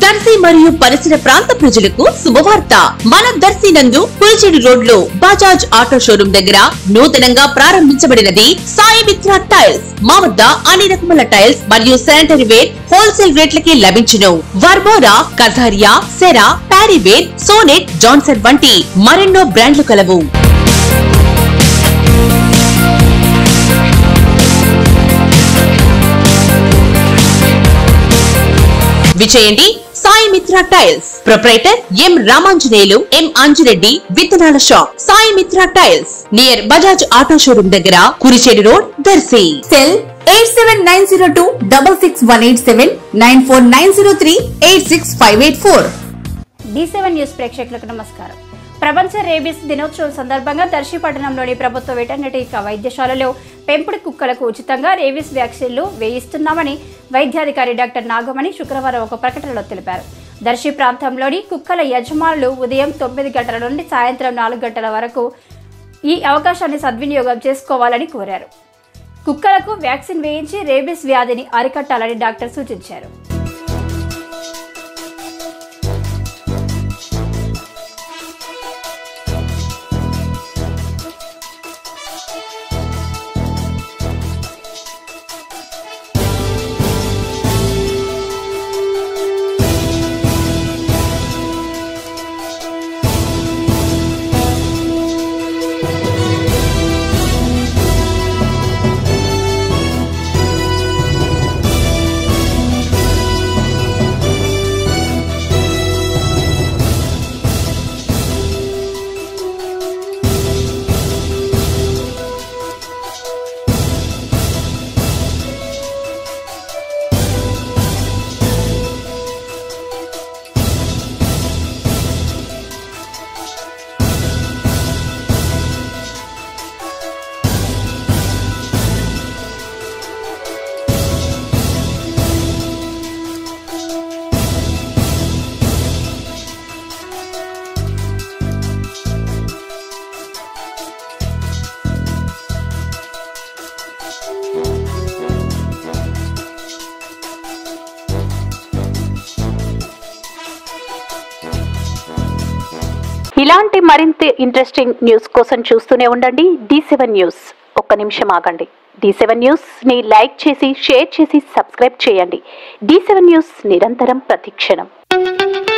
దర్శి మరియు పరిసర ప్రాంత ప్రజలకు శుభవార్త మన దర్శి నందు పులిచెడు రోడ్ లో బజాజ్ ఆటో షోరూమ్ దగ్గర నూతనంగా ప్రారంభించబడినది సాయి మిత్ర టైల్స్ మా వద్ద అన్ని రకముల టైల్స్ మరియు శానిటరీ వేర్ హోల్సేల్ రేట్లకి లభించును వర్మోరా కథారియా సెరా ప్యారీవేర్ సోనెట్ జాన్సన్ వంటి మరెన్నో బ్రాండ్లు కలవు విచేయండి Sai Mitra tiles proprietor M Ramanjaneyulu M Anjireddy విత్తనాల shop Sai Mitra tiles near Bajaj auto showroom దగ్గర Kurichedu road Darsi cell eight seven nine zero two double six one eight seven nine four nine zero three eight six five eight four D seven news ప్రేక్షకులకు నమస్కారం ప్రపంచ rabies దినోత్సవం సందర్భంగా దర్శి పట్టణంలోని ప్రభుత్వ veterinary వైద్యశాలలో పెంపుడు కుక్కలకు ఉచితంగా రేబీస్ వ్యాక్సిన్లు వేయిస్తున్నామని వైద్యాధికారి డాక్టర్ నాగమణి శుక్రవారం ఒక ప్రకటనలో తెలిపారు దర్శి ప్రాంతంలోని కుక్కల యజమానులు ఉదయం తొమ్మిది గంటల నుండి సాయంత్రం నాలుగు గంటల వరకు ఈ అవకాశాన్ని సద్వినియోగం చేసుకోవాలని కోరారు కుక్కలకు వ్యాక్సిన్ వేయించి రేబీస్ వ్యాధిని అరికట్టాలని డాక్టర్ సూచించారు ఇలాంటి మరింత ఇంట్రెస్టింగ్ న్యూస్ కోసం చూస్తూనే ఉండండి డి సెవెన్ న్యూస్ ఒక్క నిమిషం ఆగండి డి సెవెన్ న్యూస్ ని లైక్ చేసి షేర్ చేసి సబ్స్క్రైబ్ చేయండి డి సెవెన్ న్యూస్ నిరంతరం ప్రతిక్షణం